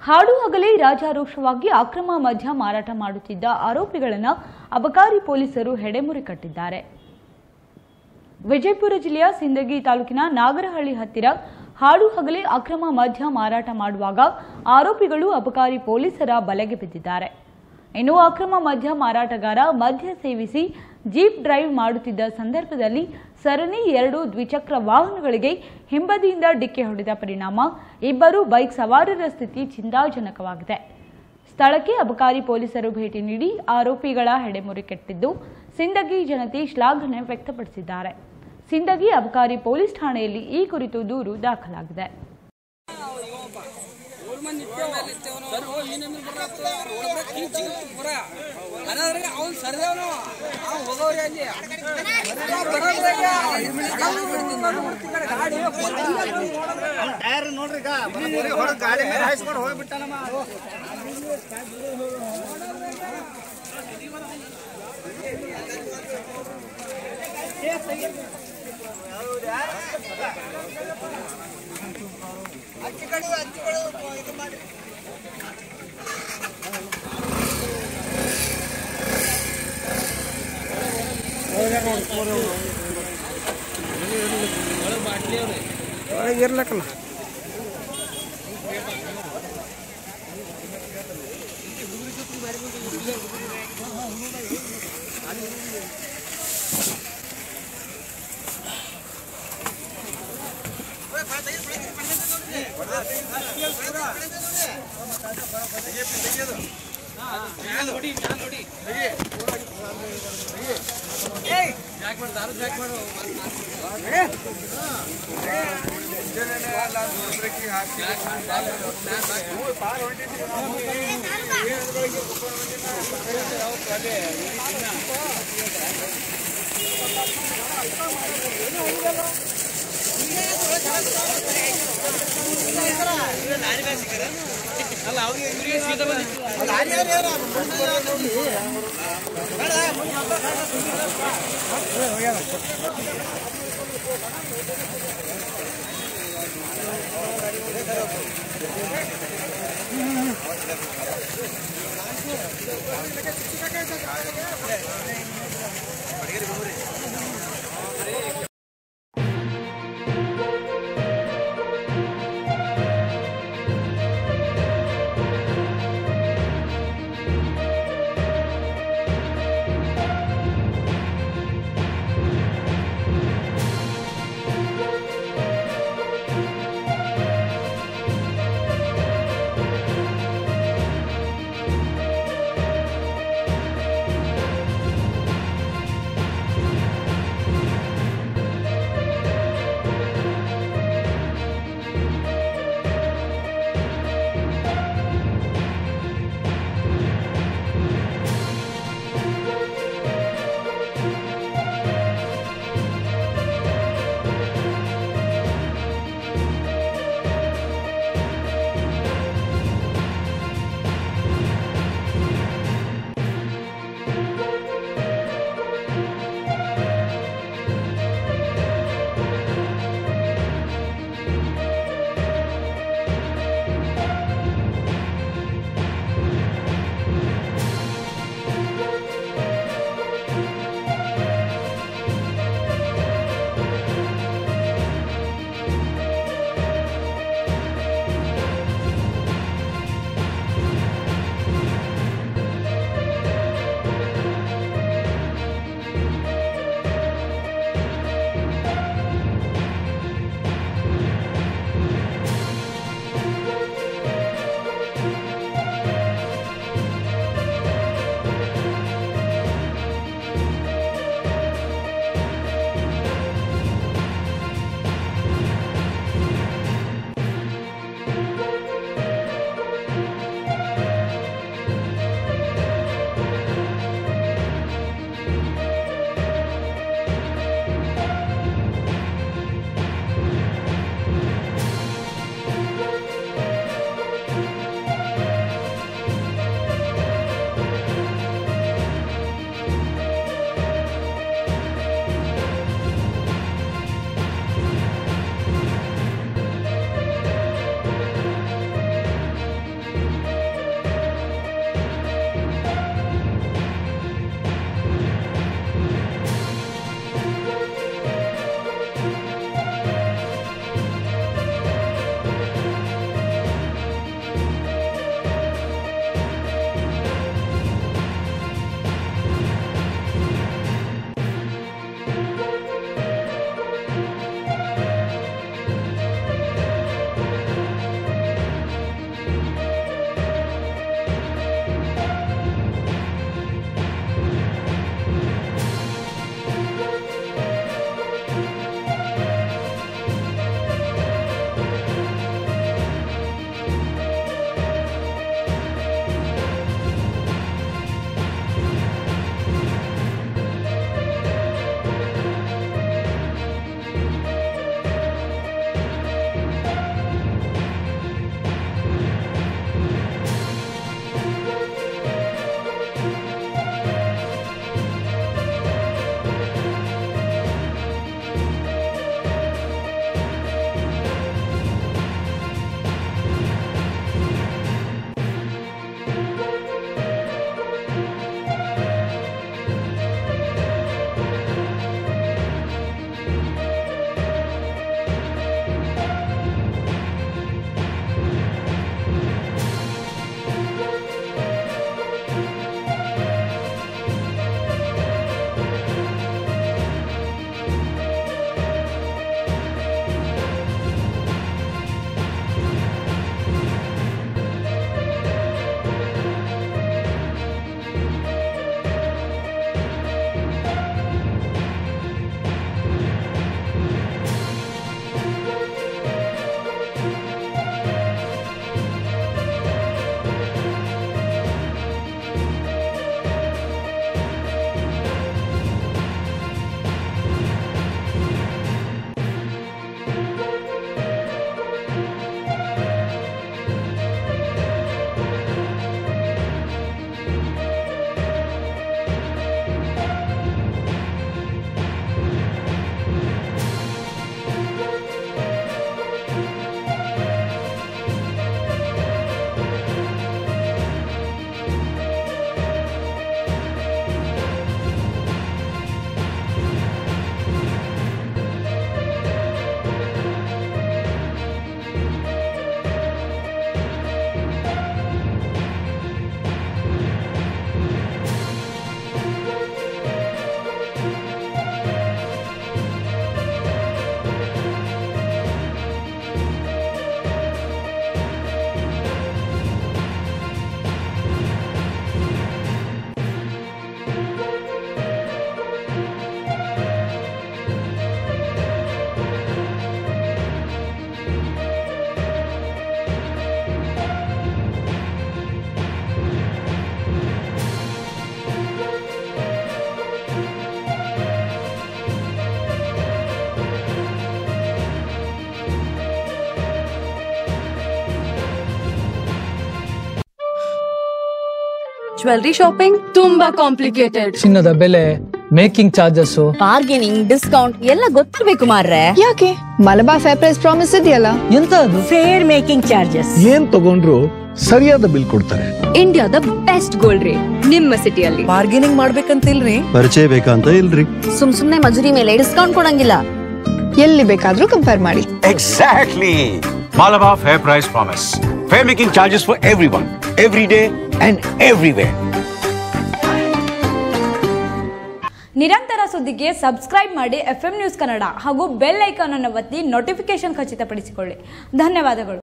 ಹಾಡು ಹಗಲೇ ರಾಜಾರೋಷವಾಗಿ ಅಕ್ರಮ ಮದ್ಯ ಮಾರಾಟ ಮಾಡುತ್ತಿದ್ದ ಆರೋಪಿಗಳನ್ನು ಅಬಕಾರಿ ಪೊಲೀಸರು ಹೆಡೆಮುರಿ ಕಟ್ಟಿದ್ದಾರೆ ವಿಜಯಪುರ ಜಿಲ್ಲೆಯ ಸಿಂದಗಿ ತಾಲೂಕಿನ ನಾಗರಹಳ್ಳಿ ಹತ್ತಿರ ಹಾಡು ಹಗಲೇ ಅಕ್ರಮ ಮದ್ಯ ಮಾರಾಟ ಮಾಡುವಾಗ ಆರೋಪಿಗಳು ಅಬಕಾರಿ ಪೊಲೀಸರ ಬಲೆಗೆ ಬಿದ್ದಿದ್ದಾರೆ ಇನ್ನು ಅಕ್ರಮ ಮದ್ಯ ಮಾರಾಟಗಾರ ಮದ್ಯ ಸೇವಿಸಿ ಜೀಪ್ ಡ್ರೈವ್ ಮಾಡುತ್ತಿದ್ದ ಸಂದರ್ಭದಲ್ಲಿ ಸರಣಿ ಎರಡು ದ್ವಿಚಕ್ರ ವಾಹನಗಳಿಗೆ ಹಿಂಬದಿಯಿಂದ ಡಿಕ್ಕಿ ಹೊಡೆದ ಪರಿಣಾಮ ಇಬ್ಬರು ಬೈಕ್ ಸವಾರರ ಸ್ಥಿತಿ ಚಿಂತಾಜನಕವಾಗಿದೆ ಸ್ಥಳಕ್ಕೆ ಅಬಕಾರಿ ಪೊಲೀಸರು ಭೇಟಿ ನೀಡಿ ಆರೋಪಿಗಳ ಹೆಡೆಮುರಿ ಕೆಟ್ಟಿದ್ದು ಸಿಂದಗಿ ಜನತೆ ಶ್ಲಾಘನೆ ವ್ಯಕ್ತಪಡಿಸಿದ್ದಾರೆ ಸಿಂದಗಿ ಅಬಕಾರಿ ಪೊಲೀಸ್ ಠಾಣೆಯಲ್ಲಿ ಈ ಕುರಿತು ದೂರು ದಾಖಲಾಗಿದೆ ಅವ್ನು ಸರ್ದೇವನು ಅವ್ನು ಹೋಗೋರಿ ಅಲ್ಲಿ ಗಾಡಿ ಟೈರ್ ನೋಡ್ರಿ ಈಗ ಬರೋಬ್ಬರಿ ಹೊರಗ್ ಗಾಡಿ ಮೇಲೆ ಹಾಯಿಸ್ಕೊಂಡು ಹೋಗ್ಬಿಟ್ಟಾನಮ್ಮ ಇರ್ಲಕ್ಕಲ್ಲ ಜ್ಯುವೆಲ್ರಿ ಶಾಪಿಂಗ್ ತುಂಬಾ ಕಾಂಪ್ಲಿಕೇಟೆಡ್ ಚಿನ್ನದ ಬೆಲೆ ಮೇಕಿಂಗ್ ಚಾರ್ಜಸ್ ಬಾರ್ಗೇನಿಂಗ್ ಡಿಸ್ಕೌಂಟ್ ಎಲ್ಲ ಗೊತ್ತಿರ್ಬೇಕು ಮಾರ್ರೆ ಯಾಕೆ ಮಲಬಾರ್ ಫೇರ್ ಪ್ರೈಸ್ ಪ್ರಾಮಿಸ್ ಇದೆಯಲ್ಲ ಎಂತ ಅದು ಫೇರ್ ಮೇಕಿಂಗ್ ಚಾರ್ಜಸ್ ಏನ್ ತಗೊಂಡ್ರು ಸರಿಯಾದ ಬಿಲ್ ಕೊಡ್ತಾರೆ ಇಂಡಿಯಾದ ಬೆಸ್ಟ್ ಗೋಲ್ಡ್ ರೇಟ್ ನಿಮ್ಮ ಸಿಟಿಯಲ್ಲಿ ಬಾರ್ಗೇನಿಂಗ್ ಮಾಡ್ಬೇಕಂತಿಲ್ರಿ ಪರಿಚಯ ಬೇಕಂತ ಇಲ್ರಿ ಸುಮ್ ಸುಮ್ನೆ ಮಜೂರಿ ಮೇಲೆ ಡಿಸ್ಕೌಂಟ್ ಕೊಡಂಗಿಲ್ಲ ಎಲ್ಲಿ ಬೇಕಾದ್ರೂ ಕಂಪೇರ್ ಮಾಡಿ Exactly. Malabar Fair Price Promise. Fair making charges for everyone, every day and everywhere. ನಿರಂತರ ಸುದ್ದಿಗೆ ಸಬ್ಸ್ಕ್ರೈಬ್ ಮಾಡಿ ಎಫ್ ನ್ಯೂಸ್ ಕನ್ನಡ ಹಾಗೂ ಬೆಲ್ ಐಕಾನ್ ಅನ್ನು ಒತ್ತಿ ನೋಟಿಫಿಕೇಶನ್ ಖಚಿತಪಡಿಸಿಕೊಳ್ಳಿ ಧನ್ಯವಾದಗಳು